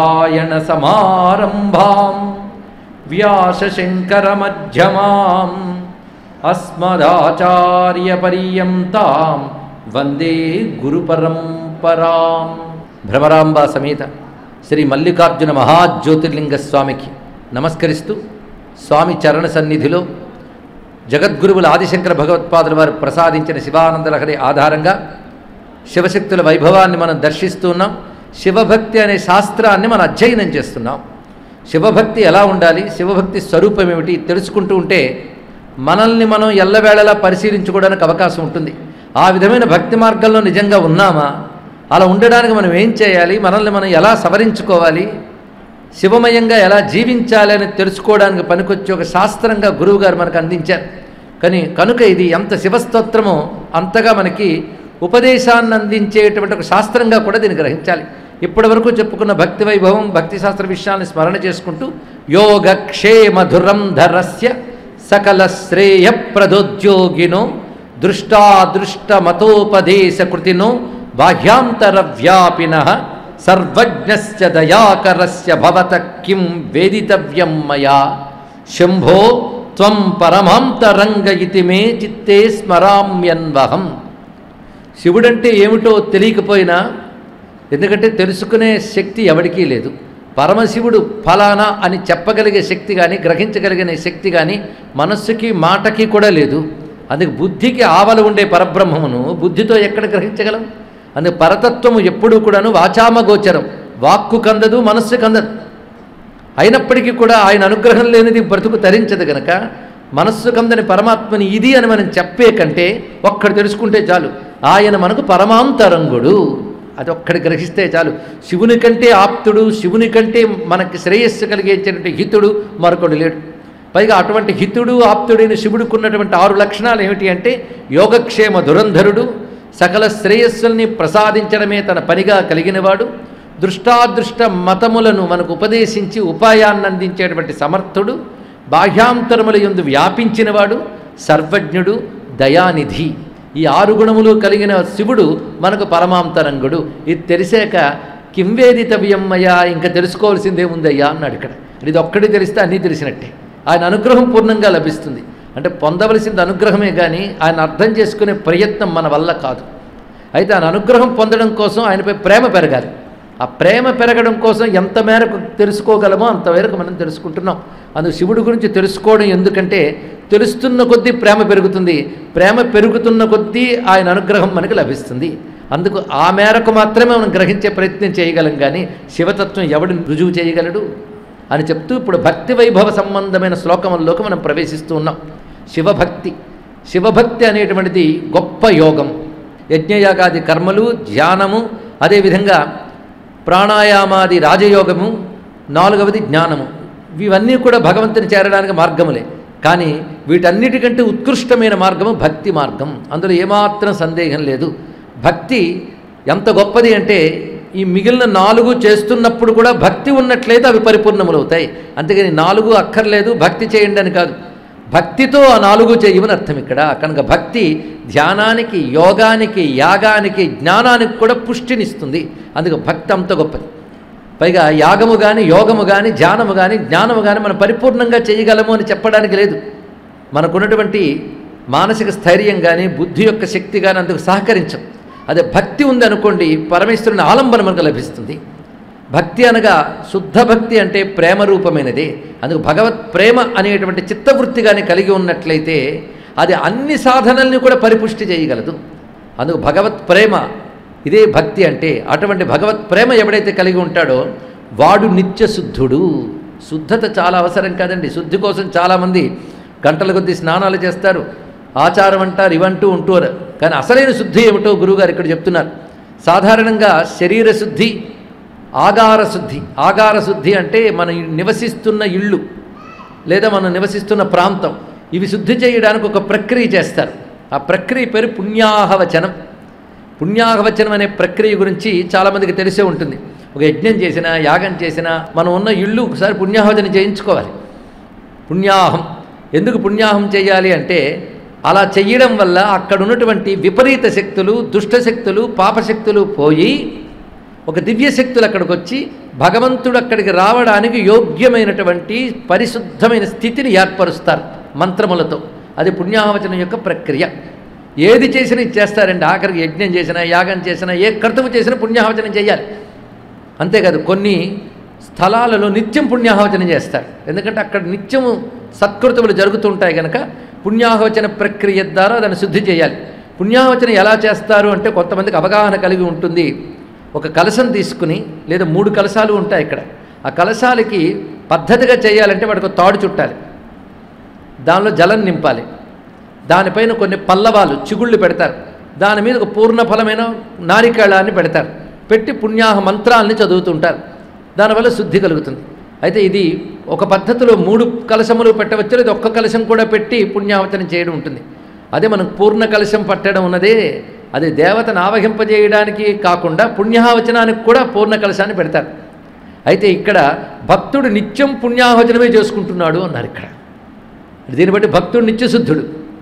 నారాయణ సమారంభాం వ్యాసశంకరమధ్యమాం అస్మదాచార్యపర్యంతాం వందే గురుపరంపరాం భ్రమరాంబ సమేత శ్రీ మల్లికార్జున మహాజ్యోతిర్లింగ స్వామికి నమస్కరిస్తూ స్వామి చరణ సన్నిధిలో జగద్గురువుల ఆదిశంకర భగవత్పాదుల వారు ప్రసాదించిన శివానందలహరి ఆధారంగా శివశక్తుల వైభవాన్ని మనం దర్శిస్తూ ఉన్నాం శివభక్తి అనే శాస్త్రాన్ని మనం అధ్యయనం చేస్తున్నాం శివభక్తి ఎలా ఉండాలి శివభక్తి స్వరూపం ఏమిటి తెలుసుకుంటూ ఉంటే మనల్ని మనం ఎల్లవేళలా పరిశీలించుకోవడానికి అవకాశం ఉంటుంది ఆ విధమైన భక్తి మార్గంలో నిజంగా ఉన్నామా అలా ఉండడానికి మనం ఏం చేయాలి మనల్ని మనం ఎలా సవరించుకోవాలి శివమయంగా ఎలా జీవించాలి అని తెలుసుకోవడానికి పనికొచ్చే ఒక శాస్త్రంగా గురువుగారు మనకు అందించారు కానీ కనుక ఇది ఎంత శివస్తోత్రమో అంతగా మనకి ఉపదేశాన్ని అందించేటువంటి ఒక శాస్త్రంగా కూడా దీన్ని గ్రహించాలి ఇప్పటి వరకు చెప్పుకున్న భక్తి వైభవం భక్తి శాస్త్ర విషయాన్ని స్మరణ చేసుకుంటూ యోగక్షేమధురం ధరస్య సకల శ్రేయ ప్రదోద్యోగినో దృష్టాదృష్ట మతోపదేశ కృతినో బాహ్యాంతర వ్యాపిన సర్వజ్ఞస్య దయాకరస్య భవత కిం వేదితవ్యం మయా శంభో త్వం పరమాంతరంగ ఇతి మే చిత్తే స్మరామ్యన్వహం శివుడంటే ఏమిటో తెలియకపోయినా ఎందుకంటే తెలుసుకునే శక్తి ఎవరికీ లేదు పరమశివుడు ఫలానా అని చెప్పగలిగే శక్తి కానీ గ్రహించగలిగిన శక్తి కానీ మనస్సుకి మాటకి కూడా లేదు అందుకు బుద్ధికి ఆవల ఉండే పరబ్రహ్మమును బుద్ధితో ఎక్కడ గ్రహించగలం అందుకు పరతత్వము ఎప్పుడూ కూడాను వాచామగోచరం వాక్కు కందదు మనస్సు కందదు అయినప్పటికీ కూడా ఆయన అనుగ్రహం లేనిది బ్రతుకు తరించదు గనక మనస్సు కందని పరమాత్మని ఇది అని మనం చెప్పే కంటే ఒక్కడు తెలుసుకుంటే చాలు ఆయన మనకు పరమాంతరంగుడు అది ఒక్కడి గ్రహిస్తే చాలు శివుని కంటే ఆప్తుడు శివుని కంటే మనకి శ్రేయస్సు కలిగేటువంటి హితుడు మరొకడు లేడు పైగా అటువంటి హితుడు ఆప్తుడైన శివుడుకున్నటువంటి ఆరు లక్షణాలు ఏమిటి అంటే యోగక్షేమ దురంధరుడు సకల శ్రేయస్సుల్ని ప్రసాదించడమే తన పనిగా కలిగినవాడు దృష్టాదృష్ట మతములను మనకు ఉపదేశించి ఉపాయాన్ని అందించేటువంటి సమర్థుడు బాహ్యాంతరముల యందు వ్యాపించినవాడు సర్వజ్ఞుడు దయానిధి ఈ ఆరు గుణములు కలిగిన శివుడు మనకు పరమాంతరంగుడు ఇది తెలిసాక కింవేదితవ్యమ్మయ్యా ఇంకా తెలుసుకోవాల్సిందేముందయ్యా అన్నాడు ఇక్కడ ఇది ఒక్కటి తెలిస్తే అన్నీ తెలిసినట్టే ఆయన అనుగ్రహం పూర్ణంగా లభిస్తుంది అంటే పొందవలసింది అనుగ్రహమే కానీ ఆయన అర్థం చేసుకునే ప్రయత్నం మన వల్ల కాదు అయితే ఆయన అనుగ్రహం పొందడం కోసం ఆయనపై ప్రేమ పెరగాలి ఆ ప్రేమ పెరగడం కోసం ఎంత మేరకు తెలుసుకోగలమో అంతవరకు మనం తెలుసుకుంటున్నాం అందుకు శివుడి గురించి తెలుసుకోవడం ఎందుకంటే తెలుస్తున్న కొద్దీ ప్రేమ పెరుగుతుంది ప్రేమ పెరుగుతున్న కొద్దీ ఆయన అనుగ్రహం మనకు లభిస్తుంది అందుకు ఆ మేరకు మాత్రమే మనం గ్రహించే ప్రయత్నం చేయగలం కానీ శివతత్వం ఎవడిని రుజువు చేయగలడు అని చెప్తూ ఇప్పుడు భక్తి వైభవ సంబంధమైన శ్లోకముల్లోకి మనం ప్రవేశిస్తూ ఉన్నాం శివభక్తి శివభక్తి అనేటువంటిది గొప్ప యోగం యజ్ఞయాగాది కర్మలు ధ్యానము అదేవిధంగా ప్రాణాయామాది రాజయోగము నాలుగవది జ్ఞానము ఇవన్నీ కూడా భగవంతుని చేరడానికి మార్గములే కానీ వీటన్నిటికంటే ఉత్కృష్టమైన మార్గము భక్తి మార్గం అందులో ఏమాత్రం సందేహం లేదు భక్తి ఎంత గొప్పది అంటే ఈ మిగిలిన నాలుగు చేస్తున్నప్పుడు కూడా భక్తి ఉన్నట్లయితే అవి పరిపూర్ణములవుతాయి అంతేగాని నాలుగు అక్కర్లేదు భక్తి చేయండి అని కాదు భక్తితో ఆ నాలుగు చేయమని అర్థం ఇక్కడ కనుక భక్తి ధ్యానానికి యోగానికి యాగానికి జ్ఞానానికి కూడా పుష్టినిస్తుంది అందుకు భక్తి అంత గొప్పది పైగా యాగము కానీ యోగము కానీ ధ్యానము కానీ జ్ఞానము కానీ మనం పరిపూర్ణంగా చేయగలము అని చెప్పడానికి లేదు మనకున్నటువంటి మానసిక స్థైర్యం కానీ బుద్ధి యొక్క శక్తి కానీ అందుకు సహకరించం అదే భక్తి ఉంది అనుకోండి పరమేశ్వరుని ఆలంబన మనకు లభిస్తుంది భక్తి అనగా శుద్ధ భక్తి అంటే ప్రేమ రూపమైనది అందుకు భగవత్ ప్రేమ అనేటువంటి చిత్తవృత్తి కానీ కలిగి ఉన్నట్లయితే అది అన్ని సాధనల్ని కూడా పరిపుష్టి చేయగలదు అందుకు భగవత్ ప్రేమ ఇదే భక్తి అంటే అటువంటి భగవత్ ప్రేమ ఎవడైతే కలిగి ఉంటాడో వాడు నిత్య శుద్ధుడు శుద్ధత చాలా అవసరం కాదండి శుద్ధి కోసం చాలామంది గంటల కొద్దీ స్నానాలు చేస్తారు ఆచారం అంటారు ఇవంటూ ఉంటూరు కానీ అసలైన శుద్ధి ఏమిటో గురువుగారు ఇక్కడ చెప్తున్నారు సాధారణంగా శరీర శుద్ధి ఆగార శుద్ధి ఆగార శుద్ధి అంటే మనం నివసిస్తున్న ఇళ్ళు లేదా మనం నివసిస్తున్న ప్రాంతం ఇవి శుద్ధి చేయడానికి ఒక ప్రక్రియ చేస్తారు ఆ ప్రక్రియ పేరు పుణ్యాహవచనం పుణ్యాహవచనం అనే ప్రక్రియ గురించి చాలామందికి తెలిసే ఉంటుంది ఒక యజ్ఞం చేసినా యాగం చేసినా మనం ఉన్న ఇళ్ళు ఒకసారి పుణ్యాహవచనం చేయించుకోవాలి పుణ్యాహం ఎందుకు పుణ్యాహం చేయాలి అంటే అలా చెయ్యడం వల్ల అక్కడ ఉన్నటువంటి విపరీత శక్తులు దుష్టశక్తులు పాపశక్తులు పోయి ఒక దివ్యశక్తులు అక్కడికి వచ్చి భగవంతుడు అక్కడికి రావడానికి యోగ్యమైనటువంటి పరిశుద్ధమైన స్థితిని ఏర్పరుస్తారు మంత్రములతో అది పుణ్యావచనం యొక్క ప్రక్రియ ఏది చేసినా ఇది చేస్తారండి ఆఖరికి యజ్ఞం చేసినా యాగం చేసినా ఏ కర్తవ్యం చేసినా పుణ్యాహవచనం చేయాలి అంతేకాదు కొన్ని స్థలాలలో నిత్యం పుణ్యాహవచనం చేస్తారు ఎందుకంటే అక్కడ నిత్యము సత్కృతములు జరుగుతుంటాయి కనుక పుణ్యాహవచన ప్రక్రియ ద్వారా దాన్ని శుద్ధి చేయాలి పుణ్యాహవచనం ఎలా చేస్తారు అంటే కొంతమందికి అవగాహన కలిగి ఉంటుంది ఒక కలశం తీసుకుని లేదా మూడు కలశాలు ఉంటాయి ఇక్కడ ఆ కలశాలకి పద్ధతిగా చేయాలంటే వాడికి ఒక తాడు చుట్టాలి దానిలో జలం నింపాలి దానిపైన కొన్ని పల్లవాలు చిగుళ్ళు పెడతారు దాని మీద ఒక పూర్ణ ఫలమైన నారికేళాన్ని పెడతారు పెట్టి పుణ్యాహ మంత్రాల్ని చదువుతుంటారు దానివల్ల శుద్ధి కలుగుతుంది అయితే ఇది ఒక పద్ధతిలో మూడు కలశములు పెట్టవచ్చు లేదా ఒక్క కలశం కూడా పెట్టి పుణ్యావచనం చేయడం ఉంటుంది అదే మనం పూర్ణ కలశం పట్టడం ఉన్నదే అది దేవతను ఆవహింపజేయడానికి కాకుండా పుణ్యావచనానికి కూడా పూర్ణ కలశాన్ని పెడతారు అయితే ఇక్కడ భక్తుడు నిత్యం పుణ్యావచనమే చేసుకుంటున్నాడు అన్నారు ఇక్కడ దీన్ని బట్టి భక్తుడు నిత్యశుద్ధుడు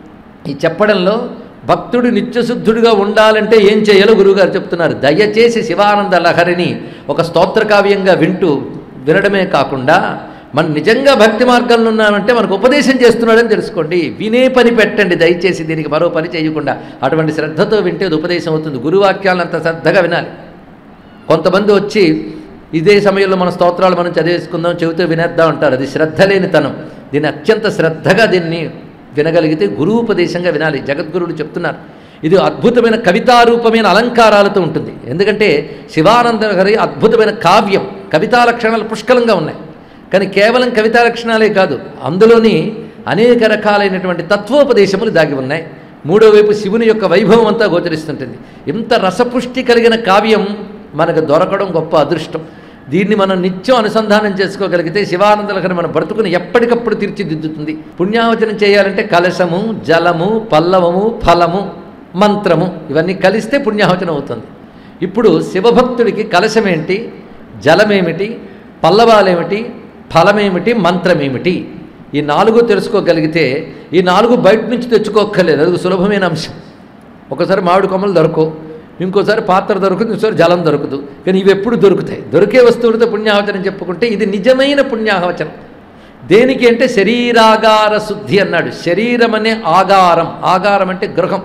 ఈ చెప్పడంలో భక్తుడు నిత్యశుద్ధుడిగా ఉండాలంటే ఏం చేయాలో గురువుగారు చెప్తున్నారు దయచేసి శివానంద లహరిని ఒక స్తోత్రకావ్యంగా వింటూ వినడమే కాకుండా మనం నిజంగా భక్తి మార్గంలో ఉన్నామంటే మనకు ఉపదేశం చేస్తున్నాడని తెలుసుకోండి వినే పని పెట్టండి దయచేసి దీనికి మరో పని చేయకుండా అటువంటి శ్రద్ధతో వింటే అది ఉపదేశం అవుతుంది గురువాక్యాలను అంత శ్రద్ధగా వినాలి కొంతమంది వచ్చి ఇదే సమయంలో మన స్తోత్రాలు మనం చదివేసుకుందాం చెబుతూ వినేద్దాం అంటారు అది శ్రద్ధ లేనితనం దీన్ని అత్యంత శ్రద్ధగా దీన్ని వినగలిగితే గురువుపదేశంగా వినాలి జగద్గురుడు చెప్తున్నారు ఇది అద్భుతమైన కవితారూపమైన అలంకారాలతో ఉంటుంది ఎందుకంటే శివానంద గారి అద్భుతమైన కావ్యం కవితా లక్షణాలు పుష్కలంగా ఉన్నాయి కానీ కేవలం కవితా లక్షణాలే కాదు అందులోని అనేక రకాలైనటువంటి తత్వోపదేశములు దాగి ఉన్నాయి మూడో వైపు శివుని యొక్క వైభవం అంతా గోచరిస్తుంటుంది ఇంత రసపుష్టి కలిగిన కావ్యం మనకు దొరకడం గొప్ప అదృష్టం దీన్ని మనం నిత్యం అనుసంధానం చేసుకోగలిగితే శివానందలకని మన బ్రతుకుని ఎప్పటికప్పుడు తీర్చిదిద్దుతుంది పుణ్యావచనం చేయాలంటే కలశము జలము పల్లవము ఫలము మంత్రము ఇవన్నీ కలిస్తే పుణ్యావచనం అవుతుంది ఇప్పుడు శివభక్తుడికి కలశమేంటి జలమేమిటి పల్లవాలేమిటి ఫలమేమిటి మంత్రమేమిటి ఈ నాలుగు తెలుసుకోగలిగితే ఈ నాలుగు బయట నుంచి తెచ్చుకోక్కర్లేదు అది ఒక సులభమైన అంశం ఒకసారి మామిడి కొమ్మలు దొరకవు ఇంకోసారి పాత్ర దొరుకుతుంది ఇంకోసారి జలం దొరకదు కానీ ఇవి ఎప్పుడు దొరుకుతాయి దొరికే వస్తువులతో పుణ్యాహవచనం చెప్పుకుంటే ఇది నిజమైన పుణ్యాహవచనం దేనికి అంటే శరీరాగార శుద్ధి అన్నాడు శరీరం అనే ఆగారం ఆగారం అంటే గృహం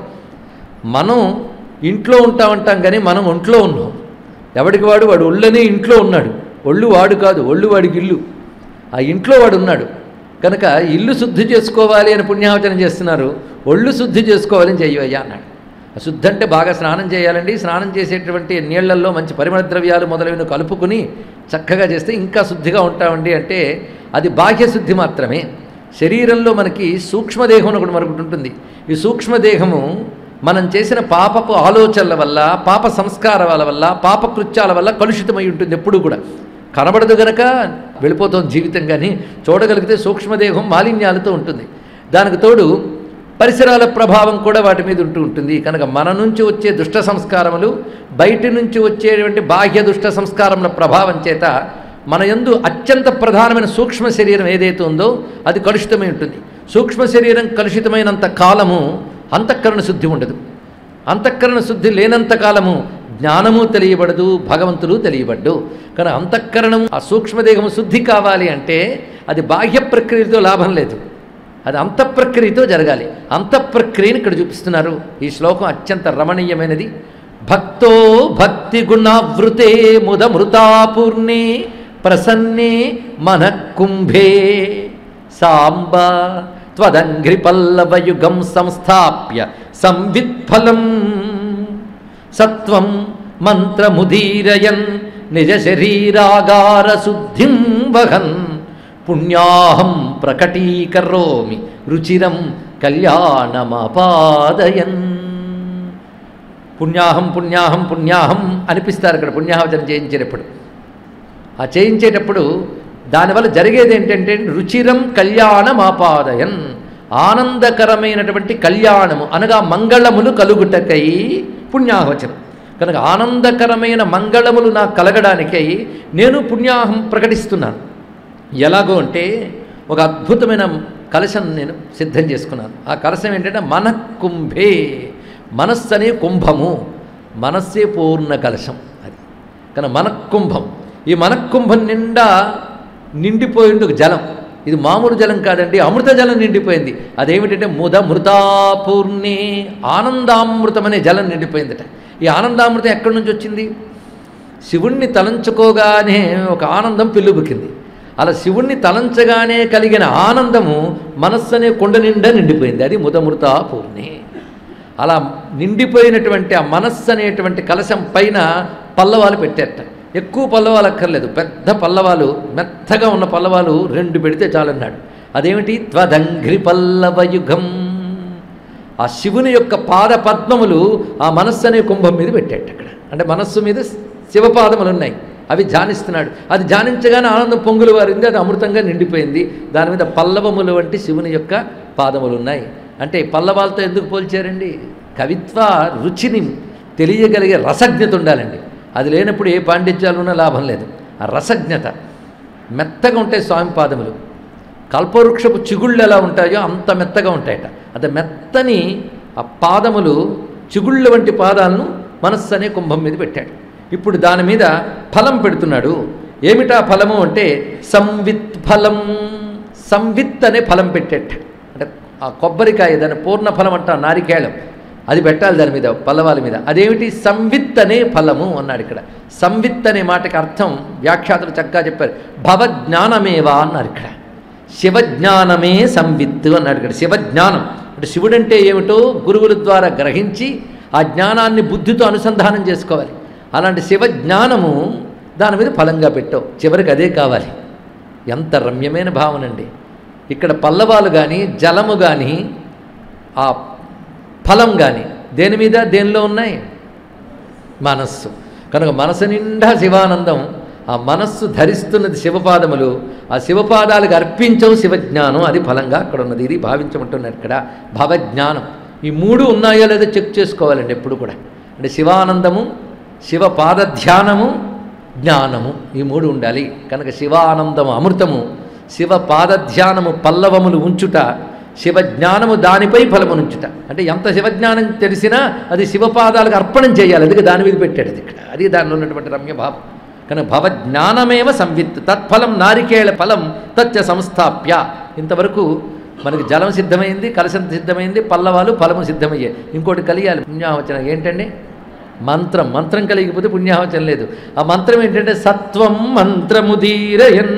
మనం ఇంట్లో ఉంటామంటాం కానీ మనం ఒంట్లో ఉన్నాం ఎవడికి వాడు వాడు ఒళ్ళనే ఇంట్లో ఉన్నాడు ఒళ్ళు వాడు కాదు ఒళ్ళు వాడికి ఇల్లు ఆ ఇంట్లో వాడు ఉన్నాడు కనుక ఇల్లు శుద్ధి చేసుకోవాలి అని పుణ్యావచనం చేస్తున్నారు ఒళ్ళు శుద్ధి చేసుకోవాలని చెయ్యవయ్యా అన్నాడు ఆ శుద్ధి అంటే బాగా స్నానం చేయాలండి స్నానం చేసేటువంటి నీళ్లల్లో మంచి పరిమళ ద్రవ్యాలు మొదలైన కలుపుకుని చక్కగా చేస్తే ఇంకా శుద్ధిగా ఉంటామండి అంటే అది బాహ్య శుద్ధి మాత్రమే శరీరంలో మనకి సూక్ష్మదేహం అని ఒకటి మరొకటి ఉంటుంది ఈ సూక్ష్మదేహము మనం చేసిన పాపపు ఆలోచనల వల్ల పాప సంస్కారాల వల్ల పాపకృత్యాల వల్ల కలుషితమై ఉంటుంది ఎప్పుడూ కూడా కనబడదు గనక వెళ్ళిపోతుంది జీవితం కానీ చూడగలిగితే సూక్ష్మదేహం మాలిన్యాలతో ఉంటుంది దానికి తోడు పరిసరాల ప్రభావం కూడా వాటి మీద ఉంటూ ఉంటుంది కనుక మన నుంచి వచ్చే దుష్ట సంస్కారములు బయటి నుంచి వచ్చేటువంటి బాహ్య దుష్ట సంస్కారముల ప్రభావం చేత మన యందు అత్యంత ప్రధానమైన సూక్ష్మ శరీరం ఏదైతే ఉందో అది కలుషితమై ఉంటుంది సూక్ష్మ శరీరం కలుషితమైనంత కాలము అంతఃకరణ శుద్ధి ఉండదు అంతఃకరణ శుద్ధి లేనంత కాలము జ్ఞానము తెలియబడదు భగవంతుడు తెలియబడ్డు కానీ అంతఃకరణం ఆ సూక్ష్మదేహము శుద్ధి కావాలి అంటే అది బాహ్య ప్రక్రియతో లాభం లేదు అది అంతఃప్రక్రియతో జరగాలి అంతఃప్రక్రియని ఇక్కడ చూపిస్తున్నారు ఈ శ్లోకం అత్యంత రమణీయమైనది భక్తో భక్తి గుణావృతే ముదమృతాపూర్ణే ప్రసన్నే మన కుంభే సాంబ త్వదంఘ్రి పల్లవయుగం సంస్థాప్య సంవిత్ఫలం సత్వం మంత్రముదీరయన్ నిజ శరీరాగార శుద్ధిం వహన్ పుణ్యాహం ప్రకటీకరోమి రుచిరం కళ్యాణమపాదయన్ పుణ్యాహం పుణ్యాహం పుణ్యాహం అనిపిస్తారు ఇక్కడ పుణ్యాహవచనం చేయించేటప్పుడు ఆ చేయించేటప్పుడు దానివల్ల జరిగేది ఏంటంటే రుచిరం కళ్యాణమాపాదయన్ ఆనందకరమైనటువంటి కళ్యాణము అనగా మంగళములు కలుగుటకై పుణ్యాహవచనం కనుక ఆనందకరమైన మంగళములు నాకు కలగడానికై నేను పుణ్యాహం ప్రకటిస్తున్నాను ఎలాగో అంటే ఒక అద్భుతమైన కలశం నేను సిద్ధం చేసుకున్నాను ఆ కలశం ఏంటంటే మన కుంభే మనస్సు అనే కుంభము మనస్సే పూర్ణ కలశం అది కానీ మనక్కుంభం ఈ మనక్కుంభం నిండా నిండిపోయింది ఒక జలం ఇది మామూలు జలం కాదండి అమృత జలం నిండిపోయింది అదేమిటంటే ముద మృతాపూర్ణి ఆనందామృతం అనే జలం నిండిపోయిందట ఈ ఆనందామృతం ఎక్కడి నుంచి వచ్చింది శివుణ్ణి తలంచుకోగానే ఒక ఆనందం పెళ్ళుబుకింది అలా శివుణ్ణి తలంచగానే కలిగిన ఆనందము మనస్సు అనే కొండ నిండా నిండిపోయింది అది ముదమృతా పూర్ణి అలా నిండిపోయినటువంటి ఆ మనస్సు అనేటువంటి కలశం పైన పల్లవాలు పెట్టేట ఎక్కువ పల్లవాలు అక్కర్లేదు పెద్ద పల్లవాలు మెత్తగా ఉన్న పల్లవాలు రెండు పెడితే చాలన్నాడు అదేమిటి త్వదంఘ్రి పల్లవయుగం ఆ శివుని యొక్క పాద పద్మములు ఆ మనస్సు అనే కుంభం మీద పెట్టాడు అక్కడ అంటే మనస్సు మీద శివపాదములు ఉన్నాయి అవి ధ్యానిస్తున్నాడు అది ధ్యానించగానే ఆనందం పొంగులు వారింది అది అమృతంగా నిండిపోయింది దాని మీద పల్లవములు వంటి శివుని యొక్క పాదములు ఉన్నాయి అంటే పల్లవాలతో ఎందుకు పోల్చారండి కవిత్వ రుచిని తెలియగలిగే రసజ్ఞత ఉండాలండి అది లేనప్పుడు ఏ పాండిత్యాలు ఉన్నా లాభం లేదు ఆ రసజ్ఞత మెత్తగా ఉంటాయి స్వామి పాదములు కల్పవృక్షపు చిగుళ్ళు ఎలా ఉంటాయో అంత మెత్తగా ఉంటాయట అంత మెత్తని ఆ పాదములు చిగుళ్ళ వంటి పాదాలను మనస్సు అనే కుంభం మీద పెట్టాడు ఇప్పుడు దాని మీద ఫలం పెడుతున్నాడు ఏమిటా ఫలము అంటే సంవిత్ ఫలం సంవిత్ అనే ఫలం పెట్టేట అంటే ఆ కొబ్బరికాయ దాని పూర్ణ ఫలం అంట నారికేళం అది పెట్టాలి దాని మీద పల్లవాల మీద అదేమిటి సంవిత్ అనే ఫలము అన్నాడు ఇక్కడ సంవిత్ అనే మాటకి అర్థం వ్యాఖ్యాతలు చక్కగా చెప్పారు భవజ్ఞానమేవా అన్నారు ఇక్కడ శివజ్ఞానమే సంవిత్ అన్నాడు ఇక్కడ శివజ్ఞానం అంటే శివుడంటే ఏమిటో గురువుల ద్వారా గ్రహించి ఆ జ్ఞానాన్ని బుద్ధితో అనుసంధానం చేసుకోవాలి అలాంటి శివజ్ఞానము దాని మీద ఫలంగా పెట్టావు చివరికి అదే కావాలి ఎంత రమ్యమైన భావనండి ఇక్కడ పల్లవాలు కానీ జలము కానీ ఆ ఫలం కానీ దేని మీద దేనిలో ఉన్నాయి మనస్సు కనుక మనసు నిండా శివానందం ఆ మనస్సు ధరిస్తున్నది శివపాదములు ఆ శివపాదాలకు అర్పించవు శివజ్ఞానం అది ఫలంగా అక్కడ ఉన్నది ఇది భావించమంటున్నారు ఇక్కడ భవజ్ఞానం ఈ మూడు ఉన్నాయో లేదో చెక్ చేసుకోవాలండి ఎప్పుడు కూడా అంటే శివానందము శివపాద ధ్యానము జ్ఞానము ఈ మూడు ఉండాలి కనుక శివానందము అమృతము శివ పాదధ్యానము పల్లవములు ఉంచుట శివజ్ఞానము దానిపై ఫలమునుంచుట అంటే ఎంత శివజ్ఞానం తెలిసినా అది శివపాదాలకు అర్పణం చేయాలి అందుకే దాని మీద పెట్టాడు అది ఇక్కడ అది దానిలో ఉన్నటువంటి రమ్యభావం కనుక భవజ్ఞానమేవ సంవిత్ తత్ఫలం నారికేళ ఫలం తచ్చ సంస్థాప్య ఇంతవరకు మనకి జలం సిద్ధమైంది కలశం సిద్ధమైంది పల్లవాలు ఫలము సిద్ధమయ్యాయి ఇంకోటి కలియాలి పుణ్యావచనం ఏంటండి మంత్రం మంత్రం కలిగిపోతే పుణ్యావచనం లేదు ఆ మంత్రం ఏంటంటే సత్వం మంత్రముదీరయన్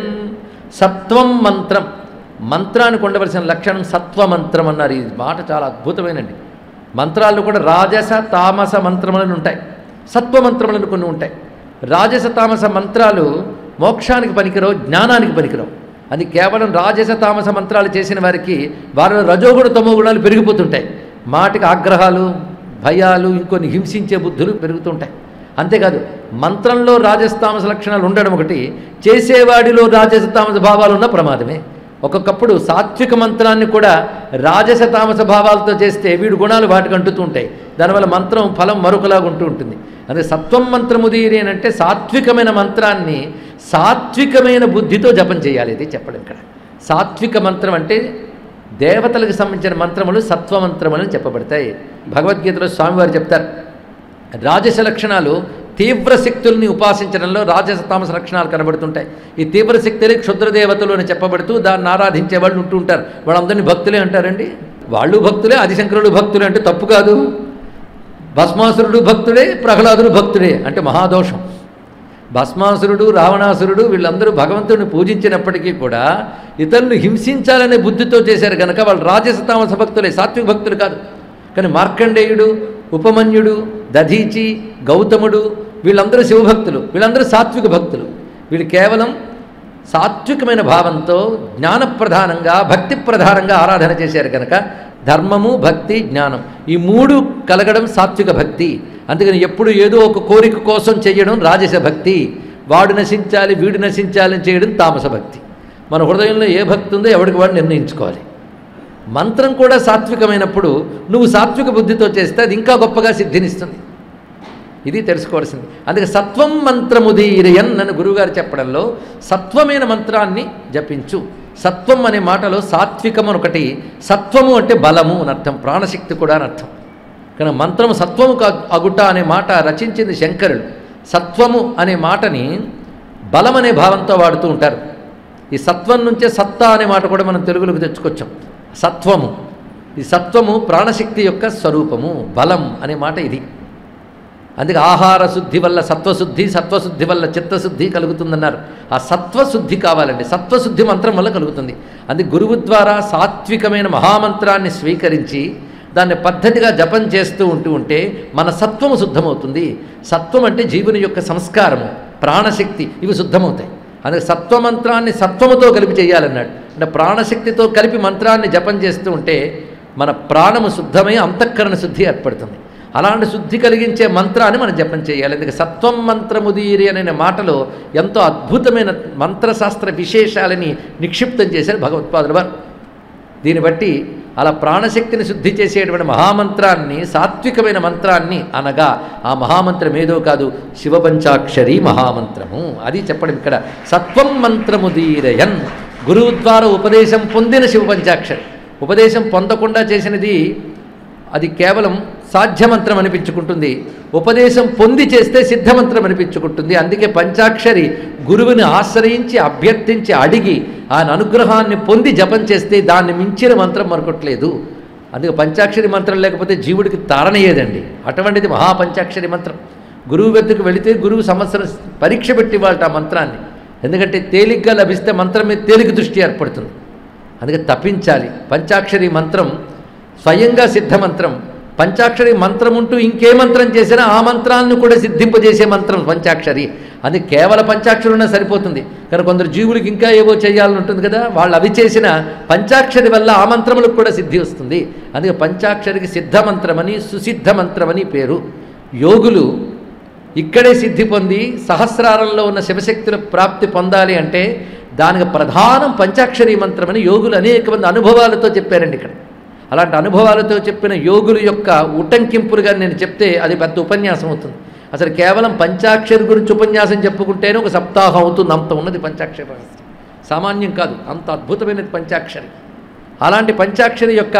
సత్వం మంత్రం మంత్రానికి ఉండవలసిన లక్షణం సత్వమంత్రం అన్నారు ఈ మాట చాలా అద్భుతమైనండి మంత్రాల్లో కూడా రాజస తామస మంత్రములను ఉంటాయి సత్వమంత్రములను కొన్ని ఉంటాయి రాజస తామస మంత్రాలు మోక్షానికి పనికిరావు జ్ఞానానికి పనికిరావు అది కేవలం రాజస తామస మంత్రాలు చేసిన వారికి వారిలో రజోగుణ తమో గుణాలు పెరిగిపోతుంటాయి మాటికి ఆగ్రహాలు భయాలు ఇంకొన్ని హింసించే బుద్ధులు పెరుగుతుంటాయి అంతేకాదు మంత్రంలో రాజస్తామస లక్షణాలు ఉండడం ఒకటి చేసేవాడిలో రాజసతామస భావాలు ఉన్న ప్రమాదమే ఒక్కొక్కప్పుడు సాత్విక మంత్రాన్ని కూడా రాజస తామస భావాలతో చేస్తే వీడు గుణాలు వాటికి అంటుతూ ఉంటాయి దానివల్ల మంత్రం ఫలం మరొకలాగా ఉంటూ ఉంటుంది అదే సత్వం మంత్రముదీరి అని అంటే సాత్వికమైన మంత్రాన్ని సాత్వికమైన బుద్ధితో జపం చేయాలి ఇది చెప్పడం ఇక్కడ సాత్విక మంత్రం అంటే దేవతలకు సంబంధించిన మంత్రములు సత్వమంత్రములు అని చెప్పబడతాయి భగవద్గీతలో స్వామివారు చెప్తారు రాజస లక్షణాలు తీవ్ర శక్తుల్ని ఉపాసించడంలో రాజస తామస లక్షణాలు కనబడుతుంటాయి ఈ తీవ్ర శక్తులే క్షుద్ర దేవతలు అని చెప్పబడుతూ దాన్ని ఆరాధించే వాళ్ళు ఉంటూ ఉంటారు వాళ్ళందరినీ భక్తులే అంటారండి వాళ్ళు భక్తులే ఆదిశంకరుడు భక్తులే అంటే తప్పు కాదు భస్మాసురుడు భక్తుడే ప్రహ్లాదుడు భక్తుడే అంటే మహాదోషం భస్మాసురుడు రావణాసురుడు వీళ్ళందరూ భగవంతుడిని పూజించినప్పటికీ కూడా ఇతరులను హింసించాలనే బుద్ధితో చేశారు కనుక వాళ్ళు రాజస తామస భక్తులే సాత్విక భక్తులు కాదు కానీ మార్కండేయుడు ఉపమన్యుడు దధీచి గౌతముడు వీళ్ళందరూ శివభక్తులు వీళ్ళందరూ సాత్విక భక్తులు వీళ్ళు కేవలం సాత్వికమైన భావంతో జ్ఞానప్రధానంగా భక్తి ప్రధానంగా ఆరాధన చేశారు కనుక ధర్మము భక్తి జ్ఞానం ఈ మూడు కలగడం సాత్విక భక్తి అందుకని ఎప్పుడు ఏదో ఒక కోరిక కోసం చేయడం రాజస భక్తి వాడు నశించాలి వీడు నశించాలని చేయడం తామస భక్తి మన హృదయంలో ఏ భక్తి ఉందో ఎవరికి వాడు నిర్ణయించుకోవాలి మంత్రం కూడా సాత్వికమైనప్పుడు నువ్వు సాత్విక బుద్ధితో చేస్తే అది ఇంకా గొప్పగా సిద్ధినిస్తుంది ఇది తెలుసుకోవాల్సింది అందుకే సత్వం మంత్రముదీరయన్ అని గురువుగారు చెప్పడంలో సత్వమైన మంత్రాన్ని జపించు సత్వం అనే మాటలో సాత్వికం అని ఒకటి సత్వము అంటే బలము అని అర్థం ప్రాణశక్తి కూడా అని అర్థం కానీ మంత్రము సత్వము కా- అగుట అనే మాట రచించింది శంకరుడు సత్వము అనే మాటని బలం అనే భావంతో వాడుతూ ఉంటారు ఈ సత్వం నుంచే సత్తా అనే మాట కూడా మనం తెలుగులోకి తెచ్చుకొచ్చాం సత్వము ఈ సత్వము ప్రాణశక్తి యొక్క స్వరూపము బలం అనే మాట ఇది అందుకే ఆహార శుద్ధి వల్ల సత్వశుద్ధి సత్వశుద్ధి వల్ల చిత్తశుద్ధి కలుగుతుందన్నారు ఆ సత్వశుద్ధి కావాలండి సత్వశుద్ధి మంత్రం వల్ల కలుగుతుంది అందుకే గురువు ద్వారా సాత్వికమైన మహామంత్రాన్ని స్వీకరించి దాన్ని పద్ధతిగా జపం చేస్తూ ఉంటూ ఉంటే మన సత్వము శుద్ధమవుతుంది సత్వం అంటే జీవుని యొక్క సంస్కారము ప్రాణశక్తి ఇవి శుద్ధమవుతాయి అందుకే సత్వమంత్రాన్ని సత్వముతో కలిపి చేయాలన్నాడు అంటే ప్రాణశక్తితో కలిపి మంత్రాన్ని జపం చేస్తూ ఉంటే మన ప్రాణము శుద్ధమై అంతఃకరణ శుద్ధి ఏర్పడుతుంది అలాంటి శుద్ధి కలిగించే మంత్రాన్ని మనం జపం చేయాలి అందుకే సత్వం మంత్రముదీరి అనే మాటలో ఎంతో అద్భుతమైన మంత్రశాస్త్ర విశేషాలని నిక్షిప్తం చేశారు భగవత్పాదుల వారు దీన్ని బట్టి అలా ప్రాణశక్తిని శుద్ధి చేసేటువంటి మహామంత్రాన్ని సాత్వికమైన మంత్రాన్ని అనగా ఆ మహామంత్రం ఏదో కాదు శివపంచాక్షరి మహామంత్రము అది చెప్పడం ఇక్కడ సత్వం మంత్రము దీరయన్ గురువు ద్వారా ఉపదేశం పొందిన శివపంచాక్షరి ఉపదేశం పొందకుండా చేసినది అది కేవలం సాధ్యమంత్రం అనిపించుకుంటుంది ఉపదేశం పొంది చేస్తే సిద్ధమంత్రం అనిపించుకుంటుంది అందుకే పంచాక్షరి గురువుని ఆశ్రయించి అభ్యర్థించి అడిగి ఆయన అనుగ్రహాన్ని పొంది జపం చేస్తే దాన్ని మించిన మంత్రం మరొకట్లేదు అందుకే పంచాక్షరి మంత్రం లేకపోతే జీవుడికి తారణయ్యేదండి అటువంటిది మహాపంచాక్షరి మంత్రం గురువు వద్దకు వెళితే గురువు సంవత్సరం పరీక్ష పెట్టి వాళ్ళ ఆ మంత్రాన్ని ఎందుకంటే తేలిగ్గా లభిస్తే మంత్రం మీద తేలిక దృష్టి ఏర్పడుతుంది అందుకే తప్పించాలి పంచాక్షరి మంత్రం స్వయంగా సిద్ధ మంత్రం పంచాక్షరి మంత్రం ఉంటూ ఇంకే మంత్రం చేసినా ఆ మంత్రాన్ని కూడా సిద్ధింపజేసే మంత్రం పంచాక్షరి అది కేవలం పంచాక్షరి ఉన్నా సరిపోతుంది కానీ కొందరు జీవులకి ఇంకా ఏవో చేయాలని ఉంటుంది కదా వాళ్ళు అవి చేసిన పంచాక్షరి వల్ల ఆ మంత్రములకు కూడా సిద్ధి వస్తుంది అందుకే పంచాక్షరికి సిద్ధ మంత్రమని సుసిద్ధ మంత్రమని పేరు యోగులు ఇక్కడే సిద్ధి పొంది సహస్రారంలో ఉన్న శివశక్తుల ప్రాప్తి పొందాలి అంటే దానికి ప్రధానం పంచాక్షరి మంత్రమని యోగులు అనేక మంది అనుభవాలతో చెప్పారండి ఇక్కడ అలాంటి అనుభవాలతో చెప్పిన యోగుల యొక్క ఉటంకింపులుగా నేను చెప్తే అది పెద్ద ఉపన్యాసం అవుతుంది అసలు కేవలం పంచాక్షరి గురించి ఉపన్యాసం చెప్పుకుంటేనే ఒక సప్తాహం అవుతుంది అంత ఉన్నది పంచాక్షరి రహస్యం సామాన్యం కాదు అంత అద్భుతమైనది పంచాక్షరి అలాంటి పంచాక్షరి యొక్క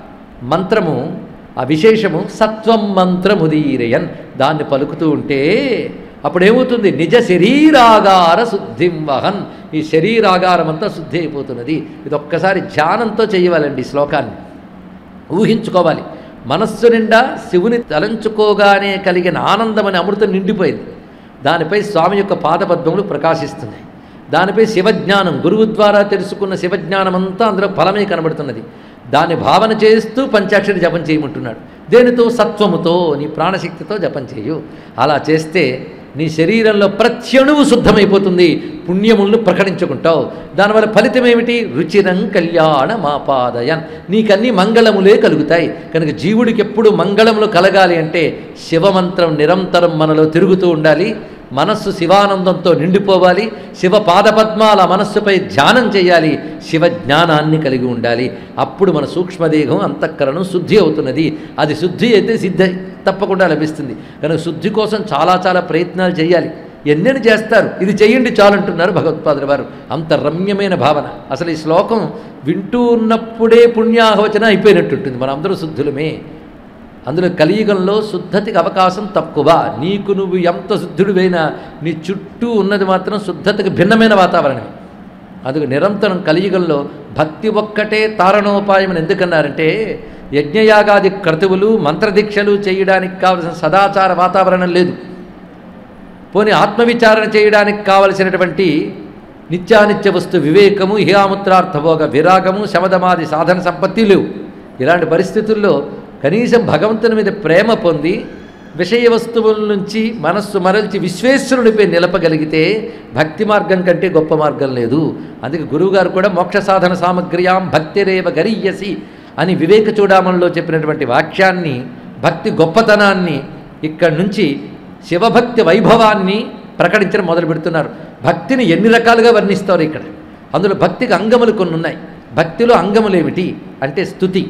మంత్రము ఆ విశేషము సత్వం మంత్రముదీరయన్ దాన్ని పలుకుతూ ఉంటే అప్పుడేమవుతుంది నిజ శరీరాగార శుద్ధిం వహన్ ఈ శరీరాగారం అంతా శుద్ధి అయిపోతున్నది ఇది ఒక్కసారి ధ్యానంతో చేయవాలండి ఈ శ్లోకాన్ని ఊహించుకోవాలి మనస్సు నిండా శివుని తలంచుకోగానే కలిగిన ఆనందం అనే అమృతం నిండిపోయింది దానిపై స్వామి యొక్క పాదపద్మములు ప్రకాశిస్తున్నాయి దానిపై శివజ్ఞానం గురువు ద్వారా తెలుసుకున్న శివజ్ఞానం అంతా అందులో ఫలమే కనబడుతున్నది దాన్ని భావన చేస్తూ పంచాక్షరి జపం చేయమంటున్నాడు దేనితో సత్వముతో నీ ప్రాణశక్తితో జపం చేయు అలా చేస్తే నీ శరీరంలో ప్రత్యణువు శుద్ధమైపోతుంది పుణ్యములను ప్రకటించుకుంటావు దానివల్ల ఫలితం ఏమిటి రుచిరం కళ్యాణ మాపాదయన్ నీకన్నీ మంగళములే కలుగుతాయి కనుక జీవుడికి ఎప్పుడు మంగళములు కలగాలి అంటే శివమంత్రం నిరంతరం మనలో తిరుగుతూ ఉండాలి మనస్సు శివానందంతో నిండిపోవాలి శివ పాదపద్మాల మనస్సుపై ధ్యానం చేయాలి శివ జ్ఞానాన్ని కలిగి ఉండాలి అప్పుడు మన సూక్ష్మదేహం అంతఃకరణం శుద్ధి అవుతున్నది అది శుద్ధి అయితే సిద్ధి తప్పకుండా లభిస్తుంది కనుక శుద్ధి కోసం చాలా చాలా ప్రయత్నాలు చేయాలి ఎన్నెన్ని చేస్తారు ఇది చెయ్యండి చాలంటున్నారు భగవత్పాదుల వారు అంత రమ్యమైన భావన అసలు ఈ శ్లోకం వింటూ ఉన్నప్పుడే పుణ్యాహవచన అయిపోయినట్టుంటుంది మనం అందరూ శుద్ధులమే అందులో కలియుగంలో శుద్ధతికి అవకాశం తక్కువ నీకు నువ్వు ఎంత శుద్ధుడివైనా నీ చుట్టూ ఉన్నది మాత్రం శుద్ధతకి భిన్నమైన వాతావరణమే అందుకు నిరంతరం కలియుగంలో భక్తి ఒక్కటే తారణోపాయం అని ఎందుకన్నారంటే యజ్ఞయాగాది క్రతువులు మంత్రదీక్షలు చేయడానికి కావలసిన సదాచార వాతావరణం లేదు పోనీ ఆత్మవిచారణ చేయడానికి కావలసినటువంటి నిత్యానిత్య వస్తు వివేకము హియాముత్రార్థభోగ విరాగము శమదమాది సాధన సంపత్తి లేవు ఇలాంటి పరిస్థితుల్లో కనీసం భగవంతుని మీద ప్రేమ పొంది విషయ వస్తువుల నుంచి మనస్సు మరల్చి విశ్వేశ్వరునిపై నిలపగలిగితే భక్తి మార్గం కంటే గొప్ప మార్గం లేదు అందుకే గురువుగారు కూడా మోక్ష సాధన సామగ్ర్యాం భక్తిరేవ గరీయసి అని వివేక చూడామణిలో చెప్పినటువంటి వాక్యాన్ని భక్తి గొప్పతనాన్ని ఇక్కడి నుంచి శివభక్తి వైభవాన్ని ప్రకటించడం మొదలు పెడుతున్నారు భక్తిని ఎన్ని రకాలుగా వర్ణిస్తారు ఇక్కడ అందులో భక్తికి అంగములు కొన్ని ఉన్నాయి భక్తిలో అంగములు ఏమిటి అంటే స్థుతి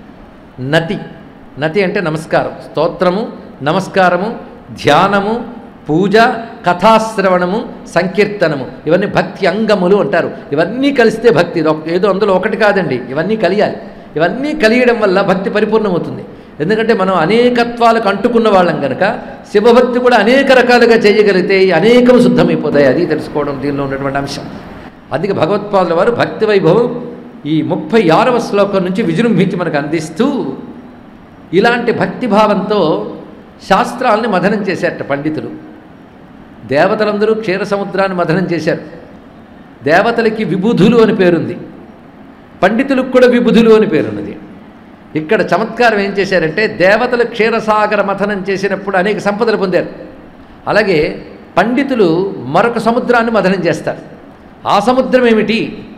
నతి నతి అంటే నమస్కారం స్తోత్రము నమస్కారము ధ్యానము పూజ కథాశ్రవణము సంకీర్తనము ఇవన్నీ భక్తి అంగములు అంటారు ఇవన్నీ కలిస్తే భక్తి ఇది ఒక- ఏదో అందులో ఒకటి కాదండి ఇవన్నీ కలియాలి ఇవన్నీ కలియడం వల్ల భక్తి పరిపూర్ణమవుతుంది ఎందుకంటే మనం అనేకత్వాలకు అంటుకున్న వాళ్ళం కనుక శివభక్తి కూడా అనేక రకాలుగా చేయగలిగితే ఈ అనేకం శుద్ధమైపోతాయి అది తెలుసుకోవడం దీనిలో ఉన్నటువంటి అంశం అందుకే భగవత్పాదుల వారు భక్తి వైభవం ఈ ముప్పై ఆరవ శ్లోకం నుంచి విజృంభించి మనకు అందిస్తూ ఇలాంటి భక్తిభావంతో శాస్త్రాలని మథనం చేశారట పండితులు దేవతలందరూ క్షీర సముద్రాన్ని మథనం చేశారు దేవతలకి విబుధులు అని పేరుంది పండితులకు కూడా విబుధులు అని పేరున్నది ఇక్కడ చమత్కారం ఏం చేశారంటే దేవతలు క్షీరసాగర మథనం చేసినప్పుడు అనేక సంపదలు పొందారు అలాగే పండితులు మరొక సముద్రాన్ని మథనం చేస్తారు ఆ సముద్రం ఏమిటి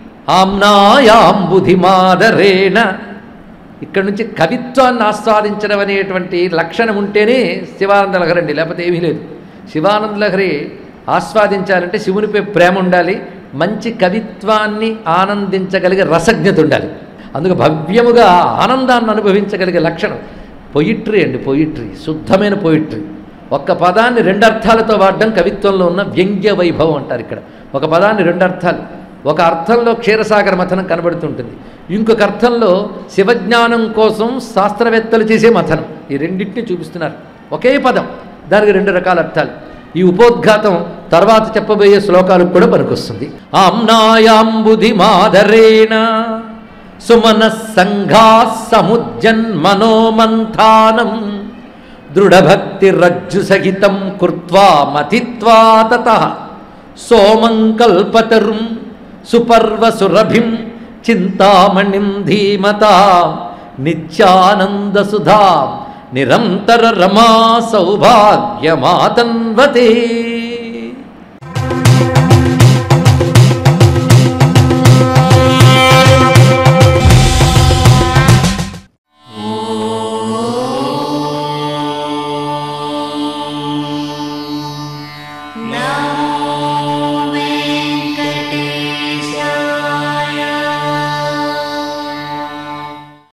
ఆమ్నాయాంబుధిమాదరేణ ఇక్కడ నుంచి కవిత్వాన్ని ఆస్వాదించడం అనేటువంటి లక్షణం ఉంటేనే శివానంద లహరి అండి లేకపోతే ఏమీ లేదు శివానంద లహరి ఆస్వాదించాలంటే శివునిపై ప్రేమ ఉండాలి మంచి కవిత్వాన్ని ఆనందించగలిగే రసజ్ఞత ఉండాలి అందుకు భవ్యముగా ఆనందాన్ని అనుభవించగలిగే లక్షణం పొయిట్రీ అండి పొయిట్రీ శుద్ధమైన పొయిట్రీ ఒక్క పదాన్ని రెండు అర్థాలతో వాడడం కవిత్వంలో ఉన్న వ్యంగ్య వైభవం అంటారు ఇక్కడ ఒక పదాన్ని రెండు అర్థాలు ఒక అర్థంలో క్షీరసాగర మథనం కనబడుతుంటుంది ఇంకొక అర్థంలో శివజ్ఞానం కోసం శాస్త్రవేత్తలు చేసే మథనం ఈ రెండింటిని చూపిస్తున్నారు ఒకే పదం దానికి రెండు రకాల అర్థాలు ఈ ఉపోద్ఘాతం తర్వాత చెప్పబోయే శ్లోకాలకు కూడా పనికొస్తుంది ఆమ్నాయాంబుధి మాధరేణ సుమన సంఘా సముజ్జన్మనోమంథానం దృఢభక్తిరజ్జు సహితం కృత్వా మథిత్వా తత సోమం కల్పతరుం సుపర్వసురభిం చింతామణిం ధీమతా నిత్యానందసుధా నిరంతర రమా సౌభాగ్యమాతన్వతే